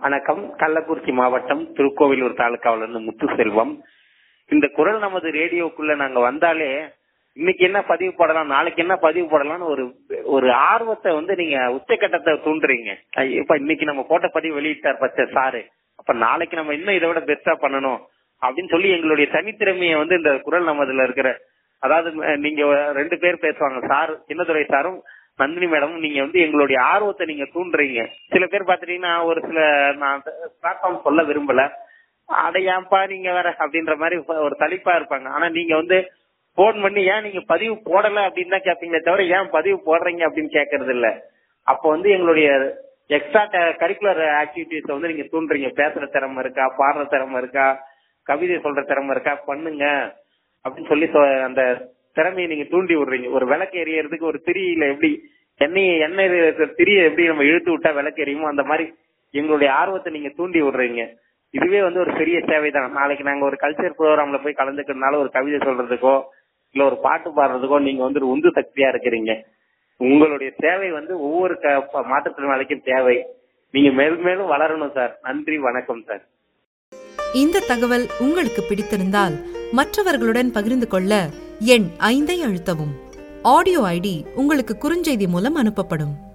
வணக்கம் கள்ளக்குறிச்சி மாவட்டம் திருக்கோவிலூர் தாலுகாவில இருந்து முத்துசெல்வம் இந்த குரல் நமது ரேடியோக்குள்ள நாங்க வந்தாலே இன்னைக்கு என்ன பதிவு போடலாம் நாளைக்கு என்ன பதிவு போடலாம்னு ஒரு ஒரு ஆர்வத்தை வந்து நீங்க உச்சக்கட்டத்தை தூண்டுறீங்க ஐ- இப்ப இன்னைக்கு நம்ம போட்ட பதிவு வெளியிட்டார் பச்சை சாரு அப்ப நாளைக்கு நம்ம இன்னும் இதை விட பெஸ்டா பண்ணணும் அப்படின்னு சொல்லி எங்களுடைய தனித்திறமையை வந்து இந்த குரல் நமதுல இருக்கிற அதாவது அஹ், நீங்க ரெண்டு பேர் பேசுவாங்க சார் சின்னதுரை சாரும் நந்தினி மேடம் நீங்க வந்து எங்களுடைய ஆர்வத்தை நீங்க தூண்டுறீங்க சில பேர் பாத்துட்டீங்கன்னா ஒரு சில நான் பிளாட்ஃபார்ம் சொல்ல விரும்பல அட ஏன்பா நீங்க வேற அப்படின்ற மாதிரி ஒரு தலிப்பா இருப்பாங்க ஆனா நீங்க வந்து போன் பண்ணி ஏன் நீங்க பதிவு போடல அப்படின்னு தான் கேட்பீங்களே தவிர ஏன் பதிவு போடுறீங்க அப்படின்னு கேட்கறது இல்ல அப்போ வந்து எங்களுடைய எக்ஸ்ட்ரா கரிக்குலர் ஆக்டிவிட்டிஸ் வந்து நீங்க தூண்டுறீங்க பேசுற திறமை இருக்கா பாடுற திறமை இருக்கா கவிதை சொல்ற திறமை இருக்கா பண்ணுங்க அப்படின்னு சொல்லி சொ- அந்த திறமையை நீங்க தூண்டி விடுறீங்க ஒரு விளக்கு எரியறதுக்கு ஒரு திரியில எப்படி எண்ணெய் எண்ணெய் இருக்கிற திரியை எப்படி நம்ம இழுத்து விட்டா விளக்கு எரியுமோ அந்த மாதிரி எங்களுடைய ஆர்வத்தை நீங்க தூண்டி விடுறீங்க இதுவே வந்து ஒரு பெரிய சேவை தான் நாளைக்கு நாங்க ஒரு கல்ச்சர் ப்ரோக்ராம்ல போய் கலந்துக்கிறதுனால ஒரு கவிதை சொல்றதுக்கோ இல்ல ஒரு பாட்டு பாடுறதுக்கோ நீங்க வந்து ஒரு உந்து சக்தியா இருக்கிறீங்க உங்களுடைய சேவை வந்து ஒவ்வொரு க- மாற்றுத்திறனாளிக்கும் தேவை நீங்க மேலும் மேலும் வளரணும் சார் நன்றி வணக்கம் சார் இந்த தகவல் உங்களுக்கு பிடித்திருந்தால் மற்றவர்களுடன் பகிர்ந்து கொள்ள எண் ஐந்தை அழுத்தவும் ஆடியோ ஐடி உங்களுக்கு குறுஞ்செய்தி மூலம் அனுப்பப்படும்